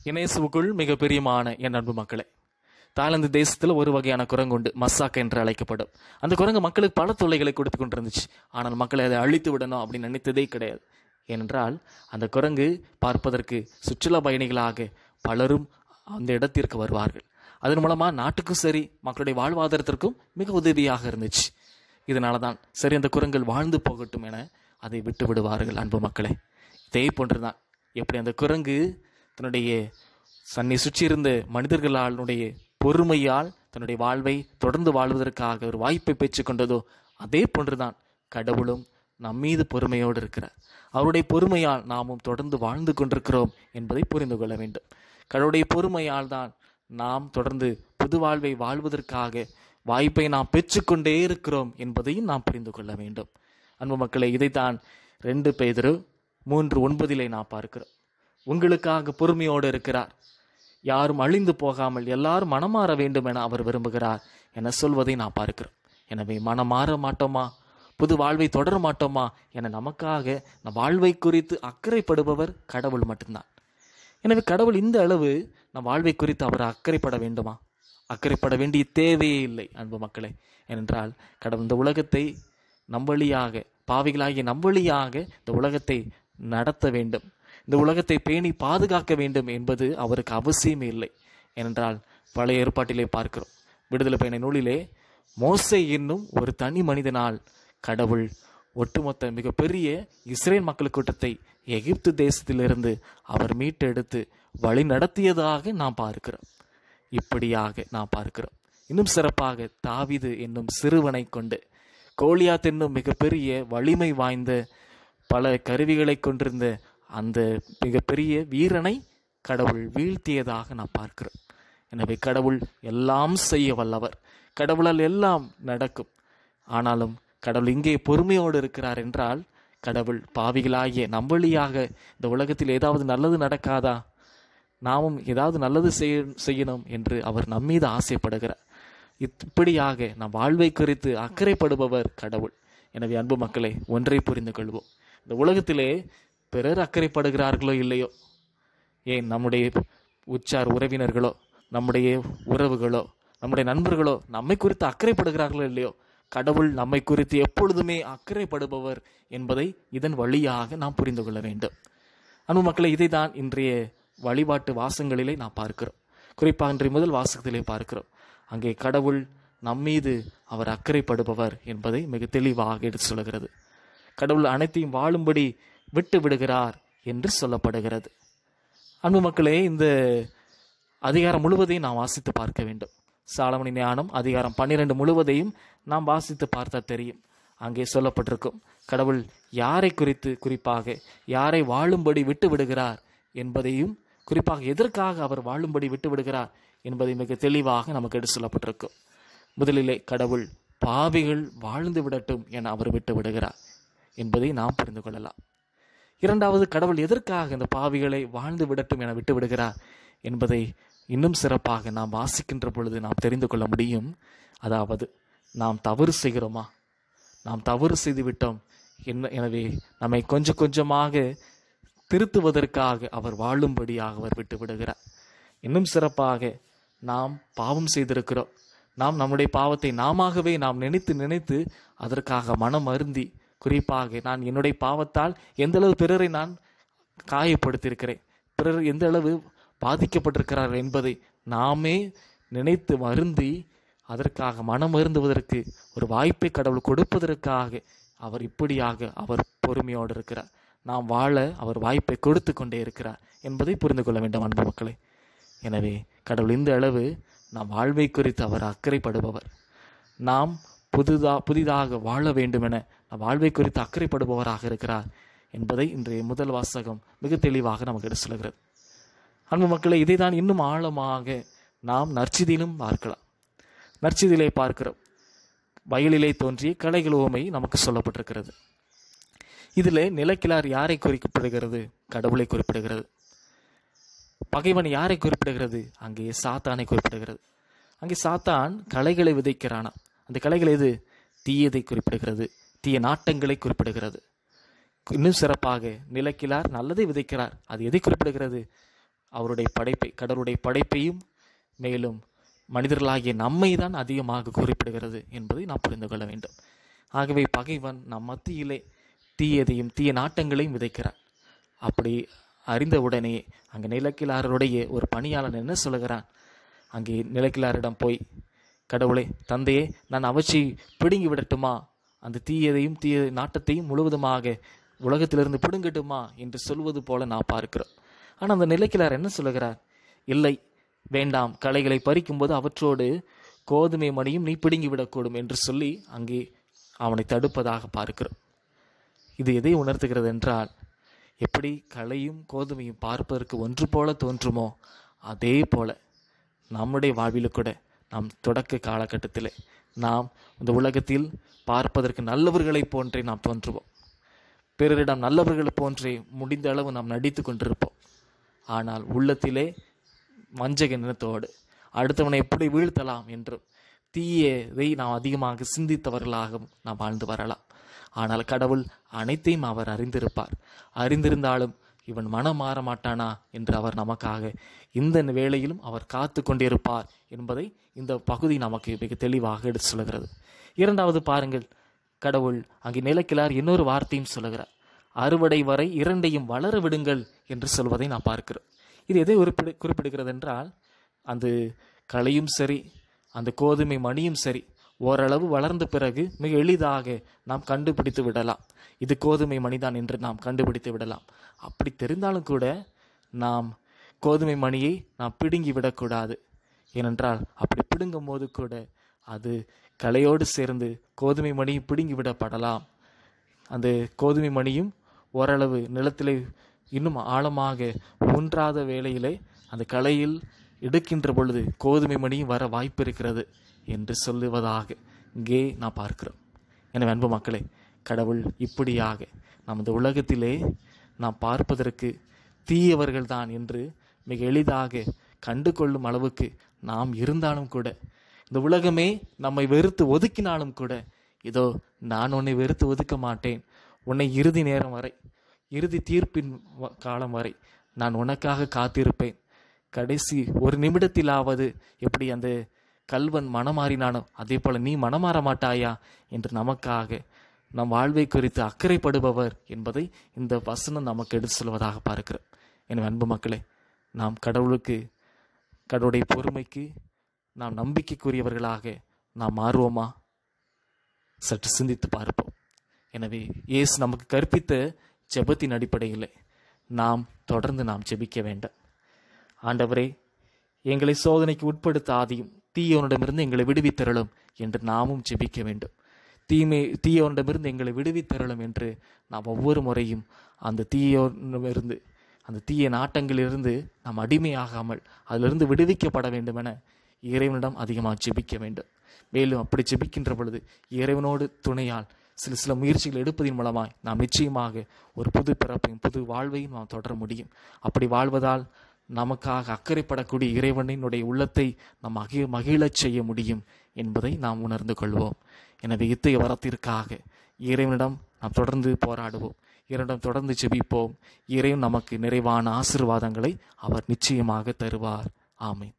இனேசுவுக்குள் மிக பிரியமான என் அன்பு மக்களே தாய்லாந்து தேசத்தில் ஒரு வகையான குரங்கு உண்டு மசாக் என்று அழைக்கப்படும் அந்த குரங்கு மக்களுக்கு பல தொல்லைகளை கொடுத்து கொண்டிருந்துச்சு ஆனால் மக்களை அதை அழித்து விடணும் அப்படின்னு நினைத்ததே கிடையாது ஏனென்றால் அந்த குரங்கு பார்ப்பதற்கு சுற்றுலா பயணிகளாக பலரும் அந்த இடத்திற்கு வருவார்கள் அதன் மூலமாக நாட்டுக்கும் சரி மக்களுடைய வாழ்வாதாரத்திற்கும் மிக உதவியாக இருந்துச்சு இதனால தான் சரி அந்த குரங்கள் வாழ்ந்து போகட்டும் என அதை விட்டு விடுவார்கள் அன்பு மக்களே இதே போன்றுதான் எப்படி அந்த குரங்கு தன்னுடைய தன்னை சுற்றி இருந்த மனிதர்களாலுடைய பொறுமையால் தன்னுடைய வாழ்வை தொடர்ந்து வாழ்வதற்காக ஒரு வாய்ப்பை பெற்றுக்கொண்டதோ அதே போன்றுதான் கடவுளும் நம் மீது பொறுமையோடு இருக்கிறார் அவருடைய பொறுமையால் நாமும் தொடர்ந்து வாழ்ந்து கொண்டிருக்கிறோம் என்பதை புரிந்து கொள்ள வேண்டும் கடவுளுடைய பொறுமையால் தான் நாம் தொடர்ந்து புது வாழ்வை வாழ்வதற்காக வாய்ப்பை நாம் பெற்றுக்கொண்டே இருக்கிறோம் என்பதையும் நாம் புரிந்து கொள்ள வேண்டும் அன்பு மக்களே இதைத்தான் ரெண்டு பேதரு மூன்று ஒன்பதிலே நாம் பார்க்கிறோம் உங்களுக்காக பொறுமையோடு இருக்கிறார் யாரும் அழிந்து போகாமல் எல்லாரும் மனமாற வேண்டும் என அவர் விரும்புகிறார் என சொல்வதை நான் பார்க்கிறோம் எனவே மனம் மாற மாட்டோமா புது வாழ்வை தொடர மாட்டோமா என நமக்காக நம் வாழ்வை குறித்து அக்கறைப்படுபவர் கடவுள் மட்டும்தான் எனவே கடவுள் இந்த அளவு நம் வாழ்வை குறித்து அவர் அக்கறைப்பட வேண்டுமா அக்கறைப்பட வேண்டிய தேவையே இல்லை அன்பு மக்களே ஏனென்றால் கடவுள் இந்த உலகத்தை நம் வழியாக பாவிகளாகிய நம் வழியாக இந்த உலகத்தை நடத்த வேண்டும் இந்த உலகத்தை பேணி பாதுகாக்க வேண்டும் என்பது அவருக்கு அவசியமே இல்லை ஏனென்றால் பழைய ஏற்பாட்டிலே பார்க்கிறோம் விடுதலை பயண நூலிலே மோசே என்னும் ஒரு தனி மனிதனால் கடவுள் ஒட்டுமொத்த மிகப்பெரிய இஸ்ரேல் மக்கள் கூட்டத்தை எகிப்து தேசத்திலிருந்து அவர் மீட்டெடுத்து வழி நடத்தியதாக நாம் பார்க்கிறோம் இப்படியாக நாம் பார்க்கிறோம் இன்னும் சிறப்பாக தாவிது என்னும் சிறுவனை கொண்டு கோலியாத் என்னும் மிகப்பெரிய வலிமை வாய்ந்த பல கருவிகளை கொண்டிருந்த அந்த மிகப்பெரிய வீரனை கடவுள் வீழ்த்தியதாக நாம் பார்க்கிறோம் எனவே கடவுள் எல்லாம் செய்ய வல்லவர் கடவுளால் எல்லாம் நடக்கும் ஆனாலும் கடவுள் இங்கே பொறுமையோடு இருக்கிறார் என்றால் கடவுள் பாவிகளாகிய நம்பளியாக இந்த உலகத்தில் ஏதாவது நல்லது நடக்காதா நாமும் ஏதாவது நல்லது செய்ய செய்யணும் என்று அவர் நம்மீது ஆசைப்படுகிறார் இப்படியாக நம் வாழ்வை குறித்து அக்கறைப்படுபவர் கடவுள் எனவே அன்பு மக்களே ஒன்றை புரிந்து கொள்வோம் இந்த உலகத்திலே பிறர் அக்கறைப்படுகிறார்களோ இல்லையோ ஏன் நம்முடைய உச்சார் உறவினர்களோ நம்முடைய உறவுகளோ நம்முடைய நண்பர்களோ நம்மை குறித்து அக்கறைப்படுகிறார்களோ இல்லையோ கடவுள் நம்மை குறித்து எப்பொழுதுமே அக்கறைப்படுபவர் என்பதை இதன் வழியாக நாம் புரிந்து கொள்ள வேண்டும் அன்பு மக்களை இதை தான் இன்றைய வழிபாட்டு வாசங்களிலே நாம் பார்க்கிறோம் குறிப்பாக இன்றைய முதல் வாசகத்திலே பார்க்கிறோம் அங்கே கடவுள் நம்மீது அவர் அக்கறைப்படுபவர் என்பதை மிக தெளிவாக எடுத்து சொல்கிறது கடவுள் அனைத்தையும் வாழும்படி விட்டு விடுகிறார் என்று சொல்லப்படுகிறது அன்பு மக்களே இந்த அதிகாரம் முழுவதையும் நாம் வாசித்து பார்க்க வேண்டும் சாலமணி ஞானம் அதிகாரம் பன்னிரண்டு முழுவதையும் நாம் வாசித்து பார்த்தா தெரியும் அங்கே சொல்லப்பட்டிருக்கும் கடவுள் யாரை குறித்து குறிப்பாக யாரை வாழும்படி விட்டு விடுகிறார் என்பதையும் குறிப்பாக எதற்காக அவர் வாழும்படி விட்டு விடுகிறார் என்பதை மிக தெளிவாக நமக்கு எடுத்து சொல்லப்பட்டிருக்கும் முதலிலே கடவுள் பாவிகள் வாழ்ந்து விடட்டும் என அவர் விட்டு விடுகிறார் என்பதை நாம் புரிந்து கொள்ளலாம் இரண்டாவது கடவுள் எதற்காக இந்த பாவிகளை வாழ்ந்து விடட்டும் என விட்டு விடுகிறார் என்பதை இன்னும் சிறப்பாக நாம் வாசிக்கின்ற பொழுது நாம் தெரிந்து கொள்ள முடியும் அதாவது நாம் தவறு செய்கிறோமா நாம் தவறு செய்து விட்டோம் என்ன எனவே நம்மை கொஞ்சம் கொஞ்சமாக திருத்துவதற்காக அவர் வாழும்படியாக அவர் விட்டு விடுகிறார் இன்னும் சிறப்பாக நாம் பாவம் செய்திருக்கிறோம் நாம் நம்முடைய பாவத்தை நாமவே நாம் நினைத்து நினைத்து அதற்காக மனம் அருந்தி குறிப்பாக நான் என்னுடைய பாவத்தால் எந்த அளவு பிறரை நான் காயப்படுத்தியிருக்கிறேன் பிறர் எந்த அளவு பாதிக்கப்பட்டிருக்கிறார் என்பதை நாமே நினைத்து வருந்தி அதற்காக மனம் அருந்துவதற்கு ஒரு வாய்ப்பை கடவுள் கொடுப்பதற்காக அவர் இப்படியாக அவர் பொறுமையோடு இருக்கிறார் நாம் வாழ அவர் வாய்ப்பை கொடுத்து கொண்டே இருக்கிறார் என்பதை புரிந்து கொள்ள வேண்டும் அன்பு மக்களே எனவே கடவுள் இந்த அளவு நாம் வாழ்வை குறித்து அவர் அக்கறைப்படுபவர் நாம் புதுதா புதிதாக வாழ வேண்டுமென நம் வாழ்வை குறித்து அக்கறைப்படுபவராக இருக்கிறார் என்பதை இன்றைய முதல் வாசகம் மிக தெளிவாக நமக்கு எடுத்து சொல்கிறது அன்பு மக்களை இதை தான் இன்னும் ஆழமாக நாம் நற்சிதியிலும் பார்க்கலாம் நற்சிதியிலே பார்க்கிறோம் வயலிலே தோன்றிய கலைகள் உவமை நமக்கு சொல்லப்பட்டிருக்கிறது இதில் நிலக்கிழார் யாரை குறிப்பிடுகிறது கடவுளை குறிப்பிடுகிறது பகைவன் யாரை குறிப்பிடுகிறது அங்கே சாத்தானை குறிப்பிடுகிறது அங்கே சாத்தான் கலைகளை விதைக்கிறானா அந்த கலைகள் எது தீயதை குறிப்பிடுகிறது தீய நாட்டங்களை குறிப்பிடுகிறது இன்னும் சிறப்பாக நிலக்கிழார் நல்லதை விதைக்கிறார் அது எதை குறிப்பிடுகிறது அவருடைய படைப்பை கடவுளுடைய படைப்பையும் மேலும் மனிதர்களாகிய நம்மை தான் அதிகமாக குறிப்பிடுகிறது என்பதை நாம் புரிந்து கொள்ள வேண்டும் ஆகவே பகைவன் நம் மத்தியிலே தீயதையும் தீய நாட்டங்களையும் விதைக்கிறான் அப்படி அறிந்தவுடனே அங்கே நிலக்கிழாரருடைய ஒரு பணியாளன் என்ன சொல்லுகிறான் அங்கே நிலக்கிழாரிடம் போய் கடவுளே தந்தையே நான் அவற்றை பிடுங்கி விடட்டுமா அந்த தீயதையும் தீய நாட்டத்தையும் முழுவதுமாக உலகத்திலிருந்து பிடுங்கட்டுமா என்று சொல்வது போல நான் பார்க்கிறோம் ஆனால் அந்த நிலைக்கிழார் என்ன சொல்லுகிறார் இல்லை வேண்டாம் களைகளை பறிக்கும்போது அவற்றோடு கோதுமை மணியும் நீ பிடுங்கி விடக்கூடும் என்று சொல்லி அங்கே அவனை தடுப்பதாக பார்க்கிறோம் இது எதை உணர்த்துகிறது என்றால் எப்படி களையும் கோதுமையும் பார்ப்பதற்கு ஒன்று போல தோன்றுமோ அதே போல நம்முடைய வாழ்விலும் கூட நாம் தொடக்க காலகட்டத்தில் நாம் இந்த உலகத்தில் பார்ப்பதற்கு நல்லவர்களைப் போன்றே நாம் தோன்றுவோம் பிறரிடம் நல்லவர்கள் போன்றே முடிந்த அளவு நாம் நடித்து கொண்டிருப்போம் ஆனால் உள்ளத்திலே வஞ்சக நினத்தோடு அடுத்தவனை எப்படி வீழ்த்தலாம் என்றும் தீயதை நாம் அதிகமாக சிந்தித்தவர்களாகவும் நாம் வாழ்ந்து வரலாம் ஆனால் கடவுள் அனைத்தையும் அவர் அறிந்திருப்பார் அறிந்திருந்தாலும் இவன் மனம் மாற மாட்டானா என்று அவர் நமக்காக இந்த வேளையிலும் அவர் காத்து கொண்டிருப்பார் என்பதை இந்த பகுதி நமக்கு மிக தெளிவாக எடுத்து சொல்கிறது இரண்டாவது பாருங்கள் கடவுள் அங்கே நிலக்கிழார் இன்னொரு வார்த்தையும் சொல்லுகிறார் அறுவடை வரை இரண்டையும் வளர விடுங்கள் என்று சொல்வதை நான் பார்க்கிறோம் இது எதை குறிப்பிடு குறிப்பிடுகிறது என்றால் அந்த களையும் சரி அந்த கோதுமை மணியும் சரி ஓரளவு வளர்ந்த பிறகு மிக எளிதாக நாம் கண்டுபிடித்து விடலாம் இது கோதுமை மணிதான் என்று நாம் கண்டுபிடித்து விடலாம் அப்படி தெரிந்தாலும் கூட நாம் கோதுமை மணியை நாம் பிடுங்கி விடக்கூடாது ஏனென்றால் அப்படி பிடுங்கும் போது கூட அது களையோடு சேர்ந்து கோதுமை மணியும் பிடுங்கி விடப்படலாம் அந்த கோதுமை மணியும் ஓரளவு நிலத்திலே இன்னும் ஆழமாக ஊன்றாத வேளையிலே அந்த களையில் எடுக்கின்ற பொழுது கோதுமை மணியும் வர வாய்ப்பு இருக்கிறது என்று சொல்லுவதாக இங்கே நான் பார்க்கிறோம் எனவே அன்பு மக்களே கடவுள் இப்படியாக நமது உலகத்திலே நாம் பார்ப்பதற்கு தீயவர்கள்தான் என்று மிக எளிதாக கண்டு கொள்ளும் அளவுக்கு நாம் இருந்தாலும் கூட இந்த உலகமே நம்மை வெறுத்து ஒதுக்கினாலும் கூட இதோ நான் உன்னை வெறுத்து ஒதுக்க மாட்டேன் உன்னை இறுதி நேரம் வரை இறுதி தீர்ப்பின் வ- காலம் வரை நான் உனக்காக காத்திருப்பேன் கடைசி ஒரு நிமிடத்திலாவது எப்படி அந்த கல்வன் மனமாறினானோ அதே போல நீ மனமாற மாட்டாயா என்று நமக்காக நம் வாழ்வை குறித்து அக்கறைப்படுபவர் என்பதை இந்த வசனம் நமக்கு எடுத்து சொல்வதாக பார்க்கிறோம் எனவே அன்பு மக்களே நாம் கடவுளுக்கு கடவுளுடைய பொறுமைக்கு நாம் நம்பிக்கைக்குரியவர்களாக நாம் மாறுவோமா சற்று சிந்தித்து பார்ப்போம் எனவே இயேசு நமக்கு கற்பித்த ஜெபத்தின் அடிப்படையில் நாம் தொடர்ந்து நாம் ஜெபிக்க வேண்டும் ஆண்டவரே எங்களை சோதனைக்கு உட்படுத்தாதையும் தீயோனிடமிருந்து எங்களை விடுவித்தருளும் என்று நாமும் ஜெபிக்க வேண்டும் தீமை தீயோனிடமிருந்து எங்களை விடுவித்தருளும் என்று நாம் ஒவ்வொரு முறையும் அந்த தீயோனிடமிருந்து அந்த தீய நாட்டங்களிலிருந்து நாம் அடிமையாகாமல் அதிலிருந்து விடுவிக்கப்பட வேண்டும் என இறைவனிடம் அதிகமாக ஜெபிக்க வேண்டும் மேலும் அப்படி ஜெபிக்கின்ற பொழுது இறைவனோடு துணையால் சில சில முயற்சிகள் எடுப்பதன் மூலமாய் நாம் நிச்சயமாக ஒரு புது பிறப்பையும் புது வாழ்வையும் நாம் தொடர முடியும் அப்படி வாழ்வதால் நமக்காக அக்கறைப்படக்கூடிய இறைவனினுடைய உள்ளத்தை நாம் மகி மகிழச் செய்ய முடியும் என்பதை நாம் உணர்ந்து கொள்வோம் எனவே இத்தகைய வரத்திற்காக இறைவனிடம் நாம் தொடர்ந்து போராடுவோம் இறைவனிடம் தொடர்ந்து ஜெபிப்போம் இறைவன் நமக்கு நிறைவான ஆசீர்வாதங்களை அவர் நிச்சயமாக தருவார் ஆமென்